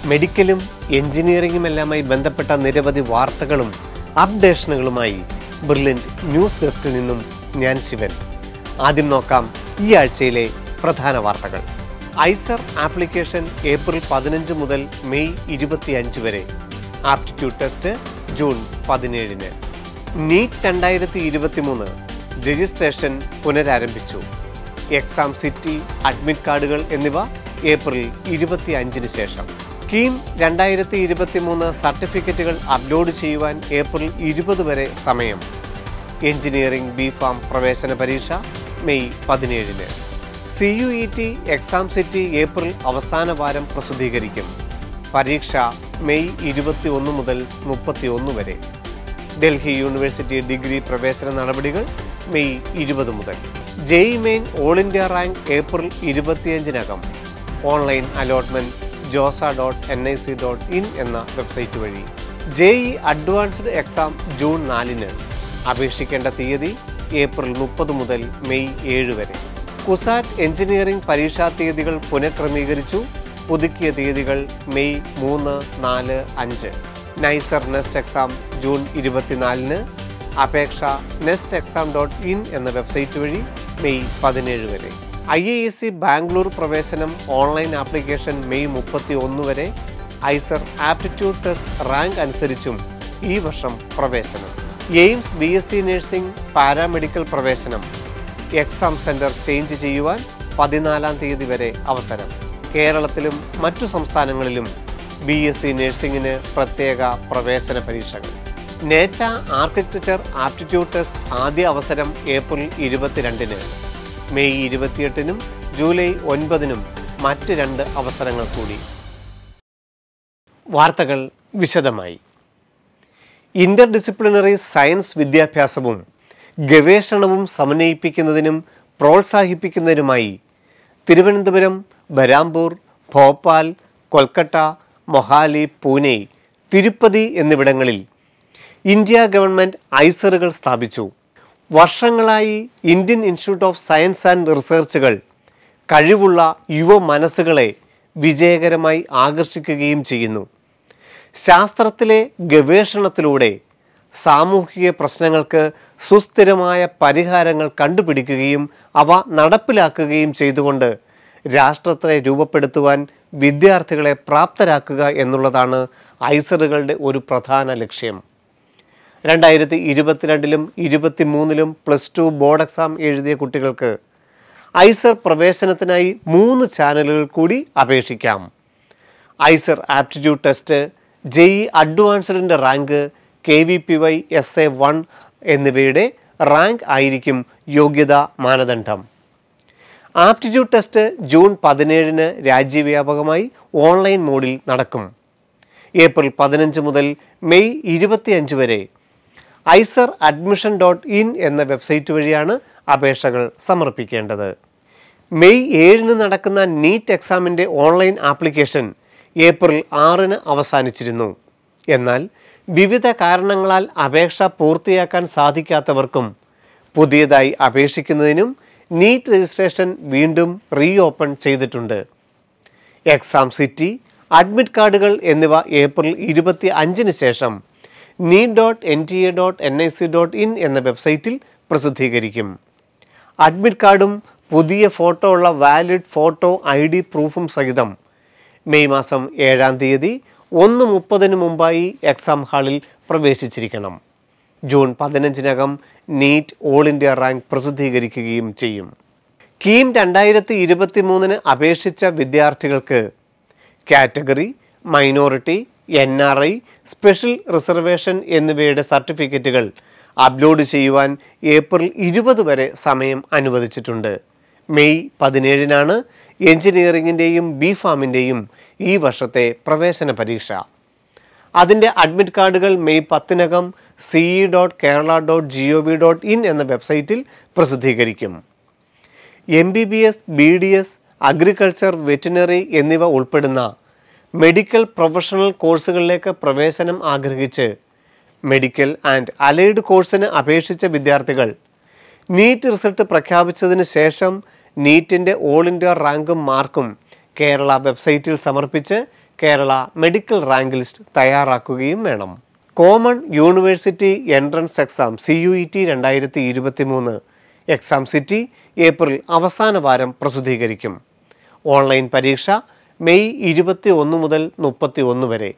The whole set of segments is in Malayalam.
മെഡിക്കലും എഞ്ചിനീയറിംഗുമെല്ലാമായി ബന്ധപ്പെട്ട നിരവധി വാർത്തകളും അപ്ഡേഷനുകളുമായി ബ്രില്യൻറ്റ് ന്യൂസ് ഡെസ്കിൽ നിന്നും ഞാൻ ശിവൻ ആദ്യം നോക്കാം ഈ ആഴ്ചയിലെ പ്രധാന വാർത്തകൾ ഐസർ ആപ്ലിക്കേഷൻ ഏപ്രിൽ പതിനഞ്ച് മുതൽ മെയ് ഇരുപത്തിയഞ്ച് വരെ ആപ്റ്റിറ്റ്യൂഡ് ടെസ്റ്റ് ജൂൺ പതിനേഴിന് നീറ്റ് രണ്ടായിരത്തി ഇരുപത്തി മൂന്ന് രജിസ്ട്രേഷൻ പുനരാരംഭിച്ചു എക്സാം സിറ്റി അഡ്മിറ്റ് കാർഡുകൾ എന്നിവ ഏപ്രിൽ ഇരുപത്തി അഞ്ചിന് ശേഷം കീം രണ്ടായിരത്തി ഇരുപത്തി മൂന്ന് സർട്ടിഫിക്കറ്റുകൾ അപ്ലോഡ് ചെയ്യുവാൻ ഏപ്രിൽ ഇരുപത് വരെ സമയം എഞ്ചിനീയറിംഗ് ബി ഫാം പ്രവേശന പരീക്ഷ മെയ് പതിനേഴിന് C U E T exam city April അവസാന വാരം പ്രസിദ്ധീകരിക്കും പരീക്ഷ മെയ് ഇരുപത്തി ഒന്ന് മുതൽ മുപ്പത്തി ഒന്ന് വരെ ഡൽഹി യൂണിവേഴ്സിറ്റി ഡിഗ്രി പ്രവേശന നടപടികൾ മെയ് ഇരുപത് മുതൽ JEE main all India rank April ഇരുപത്തിയഞ്ചിനകം online allotment JoSAA dot N I C dot in എന്ന വെബ്സൈറ്റ് വഴി ജെഇ അഡ്വാൻസ്ഡ് എക്സാം ജൂൺ നാലിന് അപേക്ഷിക്കേണ്ട തീയതി ഏപ്രിൽ മുപ്പത് മുതൽ മെയ് ഏഴ് വരെ കുസാറ്റ് എഞ്ചിനീയറിംഗ് പരീക്ഷാ തീയതികൾ പുനഃക്രമീകരിച്ചു പുതുക്കിയ തീയതികൾ മെയ് മൂന്ന് നാല് അഞ്ച് നൈസർ നെസ്റ്റ് എക്സാം ജൂൺ ഇരുപത്തിനാലിന് അപേക്ഷ നെസ്റ്റ് എക്സാം ഡോട്ട് ഇൻ എന്ന വെബ്സൈറ്റ് വഴി മെയ് പതിനേഴ് വരെ I A S C Bangalore പ്രവേശനം ഓൺലൈൻ ആപ്ലിക്കേഷൻ മെയ് മുപ്പത്തി ഒന്ന് വരെ ഐസർ ആപ്റ്റിറ്റ്യൂഡ് ടെസ്റ്റ് റാങ്ക് അനുസരിച്ചും ഈ വർഷം പ്രവേശനം AIIMS B S C nursing paramedical പ്രവേശനം എക്സാം സെന്റർ ചേഞ്ച് ചെയ്യുവാൻ പതിനാലാം തീയതി വരെ അവസരം കേരളത്തിലും മറ്റു സംസ്ഥാനങ്ങളിലും ബി എസ് സി നഴ്സിംഗിന് പ്രത്യേക പ്രവേശന പരീക്ഷകൾ നേറ്റ ആർക്കിടെക്ചർ ആപ്റ്റിറ്റ്യൂഡ് ടെസ്റ്റ് ആദ്യ അവസരം ഏപ്രിൽ ഇരുപത്തിരണ്ടിന് മെയ് ഇരുപത്തിയെട്ടിനും ജൂലൈ ഒൻപതിനും മറ്റ് രണ്ട് അവസരങ്ങൾ കൂടി വാർത്തകൾ വിശദമായി ഇന്റർ ഡിസിപ്ലിനറി സയൻസ് വിദ്യാഭ്യാസവും ഗവേഷണവും സമന്വയിപ്പിക്കുന്നതിനും പ്രോത്സാഹിപ്പിക്കുന്നതിനുമായി തിരുവനന്തപുരം ബരാംപൂർ ഭോപ്പാൽ കൊൽക്കത്ത മൊഹാലി പൂനെ തിരുപ്പതി എന്നിവിടങ്ങളിൽ ഇന്ത്യ ഗവൺമെൻറ് ഐസറുകൾ സ്ഥാപിച്ചു വർഷങ്ങളായി Indian institute of science and റിസർച്ചുകൾ കഴിവുള്ള യുവ മനസ്സുകളെ വിജയകരമായി ആകർഷിക്കുകയും ചെയ്യുന്നു ശാസ്ത്രത്തിലെ ഗവേഷണത്തിലൂടെ സാമൂഹിക പ്രശ്നങ്ങൾക്ക് സുസ്ഥിരമായ പരിഹാരങ്ങൾ കണ്ടുപിടിക്കുകയും അവ നടപ്പിലാക്കുകയും ചെയ്തുകൊണ്ട് രാഷ്ട്രത്തെ രൂപപ്പെടുത്തുവാൻ വിദ്യാർത്ഥികളെ പ്രാപ്തരാക്കുക എന്നുള്ളതാണ് ഐസറുകളുടെ ഒരു പ്രധാന ലക്ഷ്യം രണ്ടായിരത്തി ഇരുപത്തിരണ്ടിലും ഇരുപത്തി മൂന്നിലും പ്ലസ് ടു ബോർഡ് എക്സാം എഴുതിയ കുട്ടികൾക്ക് ഐസർ പ്രവേശനത്തിനായി മൂന്ന് ചാനലുകൾ കൂടി അപേക്ഷിക്കാം ഐസർ ആപ്റ്റിറ്റ്യൂഡ് ടെസ്റ്റ് ജെഇ അഡ്വാൻസ്ഡിൻ്റെ rank K V P Y S A one എന്നിവയുടെ റാങ്ക് ആയിരിക്കും യോഗ്യതാ മാനദണ്ഡം ആപ്റ്റിറ്റ്യൂഡ് ടെസ്റ്റ് ജൂൺ പതിനേഴിന് രാജ്യവ്യാപകമായി ഓൺലൈൻ മോഡിൽ നടക്കും ഏപ്രിൽ പതിനഞ്ച് മുതൽ മെയ് ഇരുപത്തിയഞ്ച് വരെ ഐസർ അഡ്മിഷൻ ഡോട്ട് ഇൻ എന്ന വെബ്സൈറ്റ് വഴിയാണ് അപേക്ഷകൾ സമർപ്പിക്കേണ്ടത് മെയ് ഏഴിന് നടക്കുന്ന നീറ്റ് എക്സാമിൻ്റെ ഓൺലൈൻ ആപ്ലിക്കേഷൻ ഏപ്രിൽ ആറിന് അവസാനിച്ചിരുന്നു എന്നാൽ വിവിധ കാരണങ്ങളാൽ അപേക്ഷ പൂർത്തിയാക്കാൻ സാധിക്കാത്തവർക്കും പുതിയതായി അപേക്ഷിക്കുന്നതിനും നീറ്റ് രജിസ്ട്രേഷൻ വീണ്ടും റീ ഓപ്പൺ ചെയ്തിട്ടുണ്ട് എക്സാം സിറ്റി അഡ്മിറ്റ് കാർഡുകൾ എന്നിവ ഏപ്രിൽ ഇരുപത്തി അഞ്ചിന് ശേഷം NEET dot N T A dot N I C dot in എന്ന വെബ്സൈറ്റിൽ പ്രസിദ്ധീകരിക്കും അഡ്മിറ്റ് കാർഡും പുതിയ ഫോട്ടോ ഉള്ള വാലിഡ് ഫോട്ടോ ഐ ഡി പ്രൂഫും സഹിതം മെയ് മാസം ഏഴാം തീയതി ഒന്ന് മുപ്പതിന് മുമ്പായി എക്സാം ഹാളിൽ പ്രവേശിച്ചിരിക്കണം ജൂൺ പതിനഞ്ചിനകം നീറ്റ് ഓൾ ഇന്ത്യ റാങ്ക് പ്രസിദ്ധീകരിക്കുകയും ചെയ്യും കീം രണ്ടായിരത്തി ഇരുപത്തി മൂന്നിന് അപേക്ഷിച്ച വിദ്യാർത്ഥികൾക്ക് category minority N R I special reservation എന്നിവയുടെ സർട്ടിഫിക്കറ്റുകൾ അപ്ലോഡ് ചെയ്യുവാൻ ഏപ്രിൽ ഇരുപത് വരെ സമയം അനുവദിച്ചിട്ടുണ്ട് മെയ് പതിനേഴിനാണ് എഞ്ചിനീയറിംഗിൻ്റെയും ബി ഫാമിൻ്റെയും ഈ വർഷത്തെ പ്രവേശന പരീക്ഷ അതിൻ്റെ അഡ്മിറ്റ് കാർഡുകൾ മെയ് പത്തിനകം C E dot Kerala dot G O V dot in എന്ന വെബ്സൈറ്റിൽ പ്രസിദ്ധീകരിക്കും M B B S B D S agriculture veterinary എന്നിവ ഉൾപ്പെടുന്ന മെഡിക്കൽ പ്രൊഫഷണൽ കോഴ്സുകളിലേക്ക് പ്രവേശനം ആഗ്രഹിച്ച് മെഡിക്കൽ ആൻഡ് അലൈഡ് കോഴ്സിന് അപേക്ഷിച്ച വിദ്യാർത്ഥികൾ നീറ്റ് റിസൾട്ട് പ്രഖ്യാപിച്ചതിന് ശേഷം നീറ്റിൻ്റെ ഓൾ ഇന്ത്യ റാങ്കും മാർക്കും കേരള വെബ്സൈറ്റിൽ സമർപ്പിച്ച് കേരള മെഡിക്കൽ റാങ്ക് ലിസ്റ്റ് തയ്യാറാക്കുകയും വേണം common university entrance exam C U E T രണ്ടായിരത്തി ഇരുപത്തി മൂന്ന് എക്സാം സിറ്റി ഏപ്രിൽ അവസാന വാരം പ്രസിദ്ധീകരിക്കും ഓൺലൈൻ പരീക്ഷ മെയ് ഇരുപത്തി ഒന്ന് മുതൽ മുപ്പത്തി ഒന്ന് വരെ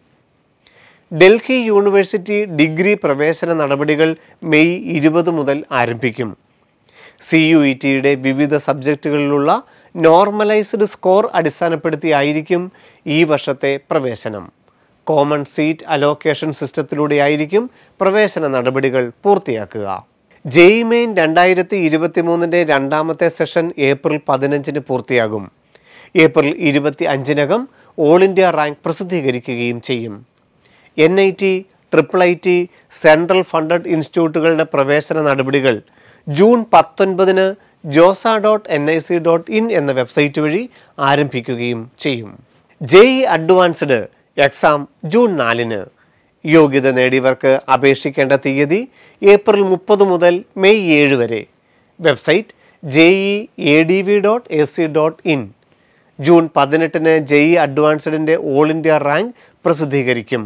ഡൽഹി യൂണിവേഴ്സിറ്റി ഡിഗ്രി പ്രവേശന നടപടികൾ മെയ് ഇരുപത് മുതൽ ആരംഭിക്കും സി യു ഇ ടിയുടെ വിവിധ സബ്ജക്റ്റുകളിലുള്ള നോർമലൈസ്ഡ് സ്കോർ അടിസ്ഥാനപ്പെടുത്തിയായിരിക്കും ഈ വർഷത്തെ പ്രവേശനം കോമൺ സീറ്റ് അലോക്കേഷൻ സിസ്റ്റത്തിലൂടെയായിരിക്കും പ്രവേശന നടപടികൾ പൂർത്തിയാക്കുക ജെയ് മെയിൻ രണ്ടായിരത്തി ഇരുപത്തി മൂന്നിൻ്റെ രണ്ടാമത്തെ സെഷൻ ഏപ്രിൽ പതിനഞ്ചിന് പൂർത്തിയാകും ഏപ്രിൽ ഇരുപത്തി അഞ്ചിനകം ഓൾ ഇന്ത്യ റാങ്ക് പ്രസിദ്ധീകരിക്കുകയും ചെയ്യും N I T triple I T central funded ഇൻസ്റ്റിറ്റ്യൂട്ടുകളുടെ പ്രവേശന നടപടികൾ ജൂൺ പത്തൊൻപതിന് JoSAA dot N I C dot in എന്ന വെബ്സൈറ്റ് വഴി ആരംഭിക്കുകയും ചെയ്യും ജെഇ അഡ്വാൻസ്ഡ് എക്സാം ജൂൺ നാലിന് യോഗ്യത നേടിയവർക്ക് അപേക്ഷിക്കേണ്ട തീയതി ഏപ്രിൽ മുപ്പത് മുതൽ മെയ് ഏഴ് വരെ website JEE A D V dot A C dot in June പതിനെട്ടിന് ജെഇ അഡ്വാൻസ്ഡിൻ്റെ ഓൾ ഇന്ത്യ റാങ്ക് പ്രസിദ്ധീകരിക്കും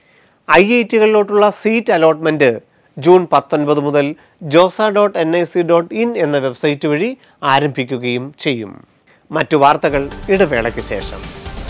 ഐ ഐ ടികളിലോട്ടുള്ള സീറ്റ് അലോട്ട്മെൻറ്റ് ജൂൺ പത്തൊൻപത് മുതൽ JoSAA dot N I C dot in എന്ന വെബ്സൈറ്റ് വഴി ആരംഭിക്കുകയും ചെയ്യും മറ്റു വാർത്തകൾ ഇടവേളയ്ക്ക് ശേഷം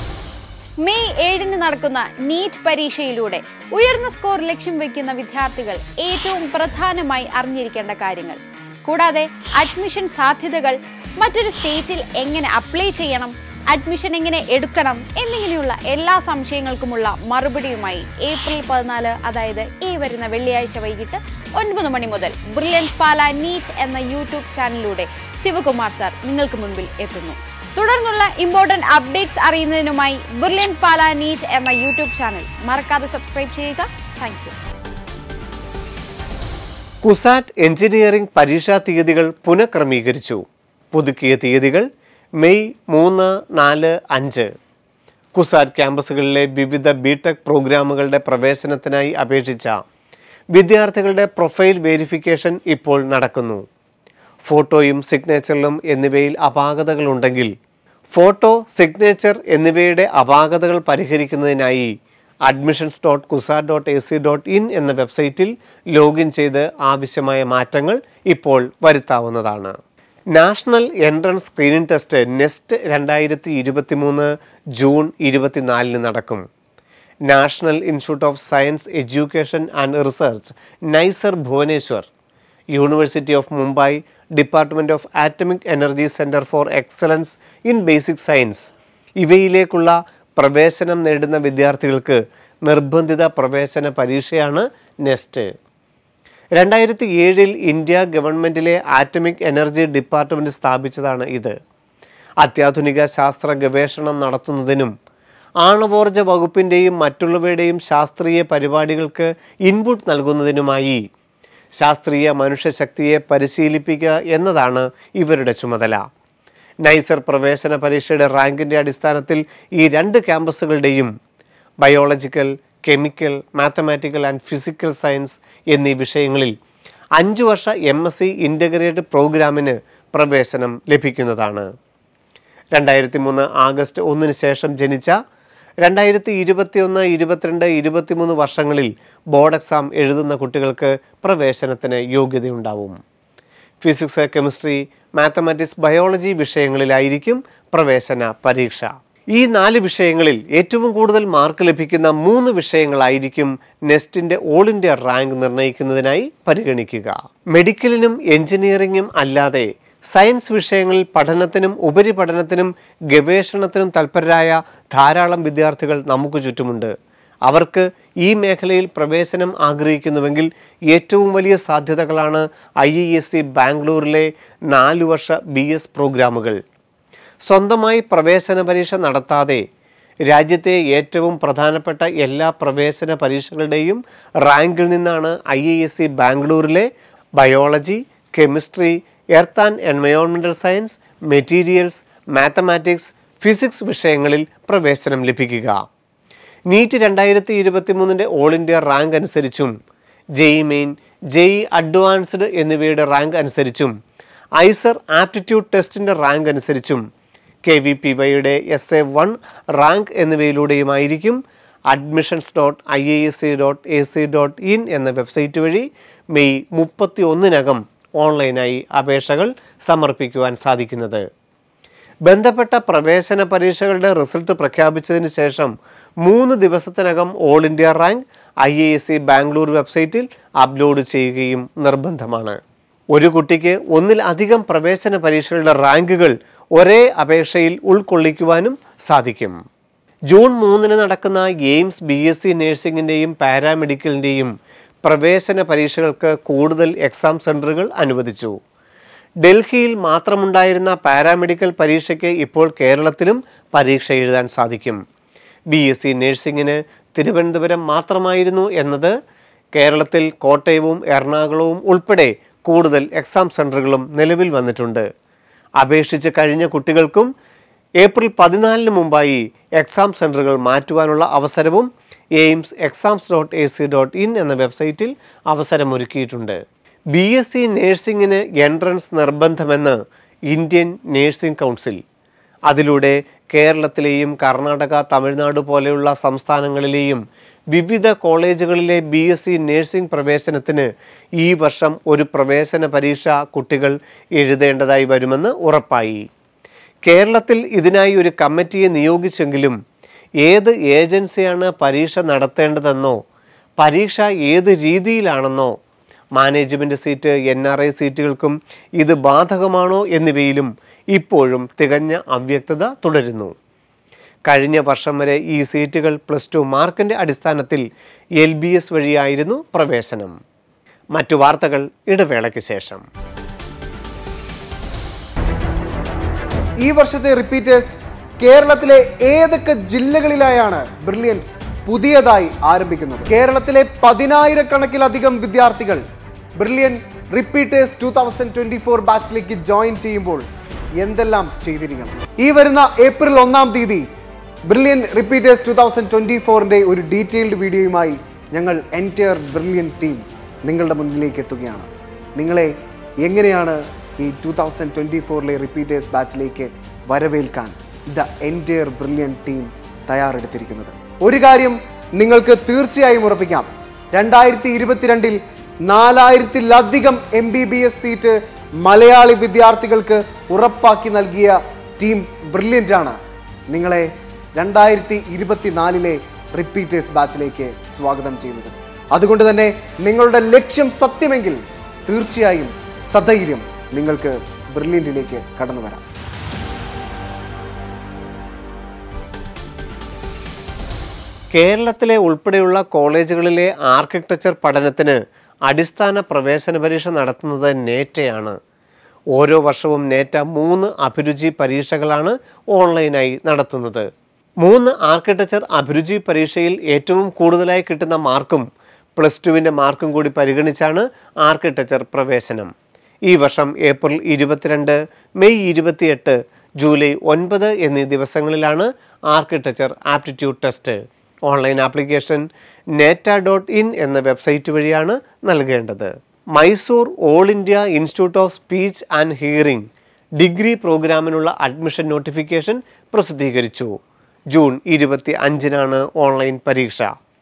മെയ് ഏഴിന് നടക്കുന്ന നീറ്റ് പരീക്ഷയിലൂടെ ഉയർന്ന സ്കോർ ലക്ഷ്യം വെക്കുന്ന വിദ്യാർത്ഥികൾ ഏറ്റവും പ്രധാനമായി അറിഞ്ഞിരിക്കേണ്ട കാര്യങ്ങൾ കൂടാതെ അഡ്മിഷൻ സാധ്യതകൾ മറ്റൊരു സ്റ്റേറ്റിൽ എങ്ങനെ അപ്ലൈ ചെയ്യണം അഡ്മിഷൻ എങ്ങനെ എടുക്കണം എന്നിങ്ങനെയുള്ള എല്ലാ സംശയങ്ങൾക്കുമുള്ള മറുപടിയുമായി ഏപ്രിൽ പതിനാല് അതായത് ഈ വരുന്ന വെള്ളിയാഴ്ച വൈകിട്ട് ഒൻപത് മണി മുതൽ ബ്രില്യൻറ്റ് പാല നീറ്റ് എന്ന യൂട്യൂബ് ചാനലിലൂടെ ശിവകുമാർ സാർ നിങ്ങൾക്ക് മുൻപിൽ എത്തുന്നു തുടർന്നുള്ള ഇമ്പോർട്ടന്റ് അപ്ഡേറ്റ്സ് അറിയുന്നതിനുമായി ബ്രില്യൻ പാല നീറ്റ് എന്ന യൂട്യൂബ് ചാനൽ മറക്കാതെ സബ്സ്ക്രൈബ് ചെയ്യുക താങ്ക് യു കുസാറ്റ് എഞ്ചിനീയറിംഗ് പരീക്ഷാ തീയതികൾ പുനഃക്രമീകരിച്ചു പുതുക്കിയ തീയതികൾ മെയ് മൂന്ന് നാല് അഞ്ച് കുസാറ്റ് ക്യാമ്പസുകളിലെ വിവിധ ബിടെക് പ്രോഗ്രാമുകളുടെ പ്രവേശനത്തിനായി അപേക്ഷിച്ച വിദ്യാർത്ഥികളുടെ പ്രൊഫൈൽ വെരിഫിക്കേഷൻ ഇപ്പോൾ നടക്കുന്നു ഫോട്ടോയും സിഗ്നേച്ചറിലും എന്നിവയിൽ അപാകതകളുണ്ടെങ്കിൽ ഫോട്ടോ സിഗ്നേച്ചർ എന്നിവയുടെ അപാകതകൾ പരിഹരിക്കുന്നതിനായി അഡ്മിഷൻസ് ഡോട്ട് കുസ dot A C dot in എന്ന വെബ്സൈറ്റിൽ ലോഗിൻ ചെയ്ത് ആവശ്യമായ മാറ്റങ്ങൾ ഇപ്പോൾ വരുത്താവുന്നതാണ് national entrance screening test NEST രണ്ടായിരത്തി ഇരുപത്തി മൂന്ന് ജൂൺ ഇരുപത്തിനാലിന് നടക്കും national institute of science education and research NISER Bhubaneswar university of Mumbai department of atomic energy centre for excellence in basic science ഇവയിലേക്കുള്ള പ്രവേശനം നേടുന്ന വിദ്യാർത്ഥികൾക്ക് നിർബന്ധിത പ്രവേശന പരീക്ഷയാണ് നെസ്റ്റ് രണ്ടായിരത്തി ഏഴിൽ ഇന്ത്യ ഗവൺമെൻറ്റിലെ ആറ്റമിക് എനർജി ഡിപ്പാർട്ട്മെൻറ്റ് സ്ഥാപിച്ചതാണ് ഇത് അത്യാധുനിക ശാസ്ത്ര ഗവേഷണം നടത്തുന്നതിനും ആണവോർജ വകുപ്പിൻ്റെയും മറ്റുള്ളവയുടെയും ശാസ്ത്രീയ പരിപാടികൾക്ക് ഇൻപുട്ട് നൽകുന്നതിനുമായി ശാസ്ത്രീയ മനുഷ്യശക്തിയെ പരിശീലിപ്പിക്കുക എന്നതാണ് ഇവരുടെ ചുമതല നൈസർ പ്രവേശന പരീക്ഷയുടെ റാങ്കിൻ്റെ അടിസ്ഥാനത്തിൽ ഈ രണ്ട് ക്യാമ്പസുകളുടെയും biological chemical mathematical and physical science എന്നീ വിഷയങ്ങളിൽ അഞ്ച് വർഷ എം എസ് സി ഇൻ്റഗ്രേറ്റഡ് പ്രോഗ്രാമിന് പ്രവേശനം ലഭിക്കുന്നതാണ് രണ്ടായിരത്തി മൂന്ന് ആഗസ്റ്റ് ഒന്നിന് ശേഷം ജനിച്ച രണ്ടായിരത്തി ഇരുപത്തിയൊന്ന് ഇരുപത്തിരണ്ട് ഇരുപത്തിമൂന്ന് വർഷങ്ങളിൽ ബോർഡ് എക്സാം എഴുതുന്ന കുട്ടികൾക്ക് പ്രവേശനത്തിന് യോഗ്യതയുണ്ടാവും ഫിസിക്സ് കെമിസ്ട്രി മാത്തമാറ്റിക്സ് ബയോളജി വിഷയങ്ങളിലായിരിക്കും പ്രവേശന പരീക്ഷ ഈ നാല് വിഷയങ്ങളിൽ ഏറ്റവും കൂടുതൽ മാർക്ക് ലഭിക്കുന്ന മൂന്ന് വിഷയങ്ങളായിരിക്കും നെസ്റ്റിന്റെ ഓൾ ഇന്ത്യ റാങ്ക് നിർണ്ണയിക്കുന്നതിനായി പരിഗണിക്കുക മെഡിക്കലിനും എഞ്ചിനീയറിംഗും അല്ലാതെ സയൻസ് വിഷയങ്ങളിൽ പഠനത്തിനും ഉപരിപഠനത്തിനും ഗവേഷണത്തിനും തൽപരരായ ധാരാളം വിദ്യാർത്ഥികൾ നമുക്ക് ചുറ്റുമുണ്ട് അവർക്ക് ഈ മേഖലയിൽ പ്രവേശനം ആഗ്രഹിക്കുന്നുവെങ്കിൽ ഏറ്റവും വലിയ സാധ്യതകളാണ് ഐ ഐ എസ് സി ബാംഗ്ലൂരിലെ നാല് വർഷ ബി എസ് പ്രോഗ്രാമുകൾ സ്വന്തമായി പ്രവേശന പരീക്ഷ നടത്താതെ രാജ്യത്തെ ഏറ്റവും പ്രധാനപ്പെട്ട എല്ലാ പ്രവേശന പരീക്ഷകളുടെയും റാങ്കിൽ നിന്നാണ് ഐ ഐ എസ് സി ബാംഗ്ലൂരിലെ biology chemistry earth and environmental science materials mathematics physics വിഷയങ്ങളിൽ പ്രവേശനം ലഭിക്കുക നീറ്റ് രണ്ടായിരത്തി ഇരുപത്തി മൂന്നിൻ്റെ ഓൾ ഇന്ത്യ റാങ്ക് അനുസരിച്ചും ജെഇ മെയിൻ ജെഇ അഡ്വാൻസ്ഡ് എന്നിവയുടെ റാങ്ക് അനുസരിച്ചും ഐസർ ആപ്റ്റിറ്റ്യൂഡ് ടെസ്റ്റിൻ്റെ റാങ്ക് അനുസരിച്ചും കെ വി പി വൈയുടെ എസ് എ വൺ റാങ്ക് എന്നിവയിലൂടെയുമായിരിക്കും admissions dot I A S C dot A C dot in എന്ന വെബ്സൈറ്റ് വഴി മെയ് മുപ്പത്തി ഒന്നിനകം ഓൺലൈനായി അപേക്ഷകൾ സമർപ്പിക്കുവാൻ സാധിക്കുന്നത് ബന്ധപ്പെട്ട പ്രവേശന പരീക്ഷകളുടെ റിസൾട്ട് പ്രഖ്യാപിച്ചതിന് ശേഷം മൂന്ന് ദിവസത്തിനകം all India rank I A S C Bangalore website upload ചെയ്യുകയും നിർബന്ധമാണ് ഒരു കുട്ടിക്ക് ഒന്നിലധികം പ്രവേശന പരീക്ഷകളുടെ റാങ്കുകൾ ഒരേ അപേക്ഷയിൽ ഉൾക്കൊള്ളിക്കുവാനും സാധിക്കും ജൂൺ മൂന്നിന് നടക്കുന്ന എയിംസ് ബി എസ് സി നഴ്സിംഗിൻ്റെയും പാരാമെഡിക്കലിൻ്റെയും പ്രവേശന പരീക്ഷകൾക്ക് കൂടുതൽ എക്സാം സെൻറ്ററുകൾ അനുവദിച്ചു ഡൽഹിയിൽ മാത്രമുണ്ടായിരുന്ന പാരാമെഡിക്കൽ പരീക്ഷയ്ക്ക് ഇപ്പോൾ കേരളത്തിലും പരീക്ഷ എഴുതാൻ സാധിക്കും ബി എസ് സി നഴ്സിംഗിന് തിരുവനന്തപുരം മാത്രമായിരുന്നു എന്നത് കേരളത്തിൽ കോട്ടയവും എറണാകുളവും ഉൾപ്പെടെ കൂടുതൽ എക്സാം സെൻറ്ററുകളും നിലവിൽ വന്നിട്ടുണ്ട് അപേക്ഷിച്ച് കഴിഞ്ഞ കുട്ടികൾക്കും ഏപ്രിൽ പതിനാലിന് മുമ്പായി എക്സാം സെൻറ്ററുകൾ മാറ്റുവാനുള്ള അവസരവും AIIMS exams dot A C dot in എന്ന വെബ്സൈറ്റിൽ അവസരമൊരുക്കിയിട്ടുണ്ട് ബി എസ് സി നേഴ്സിംഗിന് എൻട്രൻസ് നിർബന്ധമെന്ന് ഇന്ത്യൻ നേഴ്സിംഗ് കൗൺസിൽ അതിലൂടെ കേരളത്തിലെയും കർണാടക തമിഴ്നാട് പോലെയുള്ള സംസ്ഥാനങ്ങളിലെയും വിവിധ കോളേജുകളിലെ ബി എസ് സി നേഴ്സിംഗ് പ്രവേശനത്തിന് ഈ വർഷം ഒരു പ്രവേശന പരീക്ഷ കുട്ടികൾ എഴുതേണ്ടതായി വരുമെന്ന് ഉറപ്പായി കേരളത്തിൽ ഇതിനായി ഒരു കമ്മിറ്റിയെ നിയോഗിച്ചെങ്കിലും ഏത് ഏജൻസിയാണ് പരീക്ഷ നടത്തേണ്ടതെന്നോ പരീക്ഷ ഏത് രീതിയിലാണെന്നോ management seat N R I സീറ്റുകൾക്കും ഇത് ബാധകമാണോ എന്നിവയിലും ഇപ്പോഴും തികഞ്ഞ അവ്യക്തത തുടരുന്നു കഴിഞ്ഞ വർഷം വരെ ഈ സീറ്റുകൾ പ്ലസ് ടു മാർക്കിൻ്റെ അടിസ്ഥാനത്തിൽ എൽ ബി എസ് വഴിയായിരുന്നു പ്രവേശനം മറ്റു വാർത്തകൾ ഇടവേളയ്ക്ക് ശേഷം ഈ വർഷത്തെ റിപ്പീറ്റേഴ്സ് കേരളത്തിലെ ഏതൊക്കെ ജില്ലകളിലായാണ് ബ്രില്യൻ പുതിയതായി ആരംഭിക്കുന്നത് കേരളത്തിലെ പതിനായിരക്കണക്കിലധികം വിദ്യാർത്ഥികൾ brilliant repeaters two thousand twenty four ബാച്ചിലേക്ക് ജോയിൻ ചെയ്യുമ്പോൾ എന്തെല്ലാം ചെയ്തിരിക്കണം ഈ വരുന്ന ഏപ്രിൽ ഒന്നാം തീയതി brilliant repeaters two thousand twenty ഫോറിന്റെ ഒരു ഡീറ്റെയിൽഡ് വീഡിയോയുമായി ഞങ്ങൾ എൻറ്റയർ ബ്രില്യൻ ടീം നിങ്ങളുടെ മുന്നിലേക്ക് എത്തുകയാണ് നിങ്ങളെ എങ്ങനെയാണ് ഈ ടൂ തൗസൻഡ് ട്വൻറ്റി ഫോറിലെ റിപ്പീറ്റേഴ്സ് ബാച്ചിലേക്ക് വരവേൽക്കാൻ ദ എൻറ്റയർ ബ്രില്യൻ ടീം തയ്യാറെടുത്തിരിക്കുന്നത് ഒരു കാര്യം നിങ്ങൾക്ക് തീർച്ചയായും ഉറപ്പിക്കാം രണ്ടായിരത്തി ഇരുപത്തിരണ്ടിൽ നാലായിരത്തിലധികം M B B S seat Malayali വിദ്യാർത്ഥികൾക്ക് ഉറപ്പാക്കി നൽകിയ ടീം ബ്രില്യൻ്റ് ആണ് നിങ്ങളെ രണ്ടായിരത്തി ഇരുപത്തിനാലിലെ റിപ്പീറ്റേഴ്സ് ബാച്ചിലേക്ക് സ്വാഗതം ചെയ്യുന്നത് അതുകൊണ്ട് തന്നെ നിങ്ങളുടെ ലക്ഷ്യം സത്യമെങ്കിൽ തീർച്ചയായും സധൈര്യം നിങ്ങൾക്ക് ബ്രില്യൻറ്റിലേക്ക് കടന്നു വരാം കേരളത്തിലെ ഉൾപ്പെടെയുള്ള കോളേജുകളിലെ ആർക്കിടെക്ചർ പഠനത്തിന് അടിസ്ഥാന പ്രവേശന പരീക്ഷ നടത്തുന്നത് നേറ്റയാണ് ഓരോ വർഷവും നേറ്റ മൂന്ന് അഭിരുചി പരീക്ഷകളാണ് ഓൺലൈനായി നടത്തുന്നത് മൂന്ന് ആർക്കിടെക്ചർ അഭിരുചി പരീക്ഷയിൽ ഏറ്റവും കൂടുതലായി കിട്ടുന്ന മാർക്കും പ്ലസ് ടുവിൻ്റെ മാർക്കും കൂടി പരിഗണിച്ചാണ് ആർക്കിടെക്ചർ പ്രവേശനം ഈ വർഷം ഏപ്രിൽ ഇരുപത്തിരണ്ട് മെയ് ഇരുപത്തിയെട്ട് ജൂലൈ ഒൻപത് എന്നീ ദിവസങ്ങളിലാണ് architecture aptitude test online application NATA dot in എന്ന വെബ്സൈറ്റ് വഴിയാണ് നൽകേണ്ടത് Mysore all India institute of speech and hearing degree പ്രോഗ്രാമിനുള്ള അഡ്മിഷൻ നോട്ടിഫിക്കേഷൻ പ്രസിദ്ധീകരിച്ചു ജൂൺ ഇരുപത്തി അഞ്ചിനാണ് ഓൺലൈൻ പരീക്ഷ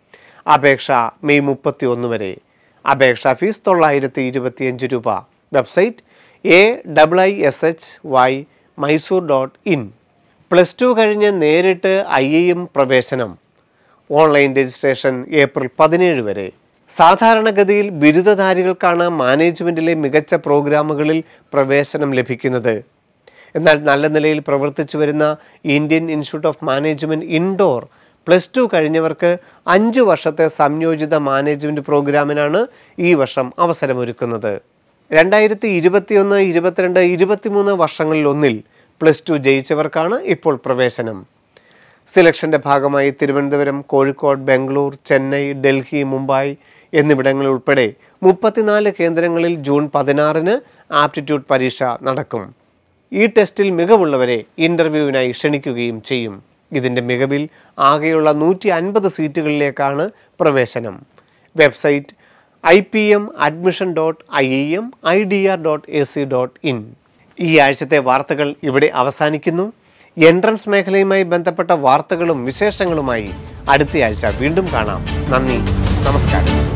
അപേക്ഷ മെയ് മുപ്പത്തി ഒന്ന് വരെ അപേക്ഷാ ഫീസ് തൊള്ളായിരത്തി ഇരുപത്തിയഞ്ച് രൂപ website A double I S H Y Mysore dot in plus two കഴിഞ്ഞ് നേരിട്ട് ഐ എം പ്രവേശനം ഓൺലൈൻ രജിസ്ട്രേഷൻ ഏപ്രിൽ പതിനേഴ് വരെ സാധാരണഗതിയിൽ ബിരുദധാരികൾക്കാണ് മാനേജ്മെൻറ്റിലെ മികച്ച പ്രോഗ്രാമുകളിൽ പ്രവേശനം ലഭിക്കുന്നത് എന്നാൽ നല്ല നിലയിൽ പ്രവർത്തിച്ചു വരുന്ന Indian institute of management Indore plus two കഴിഞ്ഞവർക്ക് അഞ്ച് വർഷത്തെ സംയോജിത മാനേജ്മെൻറ്റ് പ്രോഗ്രാമിനാണ് ഈ വർഷം അവസരമൊരുക്കുന്നത് രണ്ടായിരത്തി ഇരുപത്തിയൊന്ന് ഇരുപത്തിരണ്ട് ഇരുപത്തിമൂന്ന് വർഷങ്ങളിൽ ഒന്നിൽ പ്ലസ് ടു ജയിച്ചവർക്കാണ് ഇപ്പോൾ പ്രവേശനം സെലക്ഷൻ്റെ ഭാഗമായി തിരുവനന്തപുരം കോഴിക്കോട് ബാംഗ്ലൂർ ചെന്നൈ ഡൽഹി മുംബൈ എന്നിവിടങ്ങളിൽ ഉൾപ്പെടെ മുപ്പത്തിനാല് കേന്ദ്രങ്ങളിൽ ജൂൺ പതിനാറിന് ആപ്റ്റിറ്റ്യൂഡ് പരീക്ഷ നടക്കും ഈ ടെസ്റ്റിൽ മികവുള്ളവരെ ഇൻ്റർവ്യൂവിനായി ക്ഷണിക്കുകയും ചെയ്യും ഇതിൻ്റെ മികവിൽ ആകെയുള്ള നൂറ്റി അൻപത് സീറ്റുകളിലേക്കാണ് പ്രവേശനം website I P M admission dot I I M I D R dot A C dot in ഈ ആഴ്ചത്തെ വാർത്തകൾ ഇവിടെ അവസാനിക്കുന്നു എൻട്രൻസ് മേഖലയുമായി ബന്ധപ്പെട്ട വാർത്തകളും വിശേഷങ്ങളുമായി അടുത്തയാഴ്ച വീണ്ടും കാണാം നന്ദി നമസ്കാരം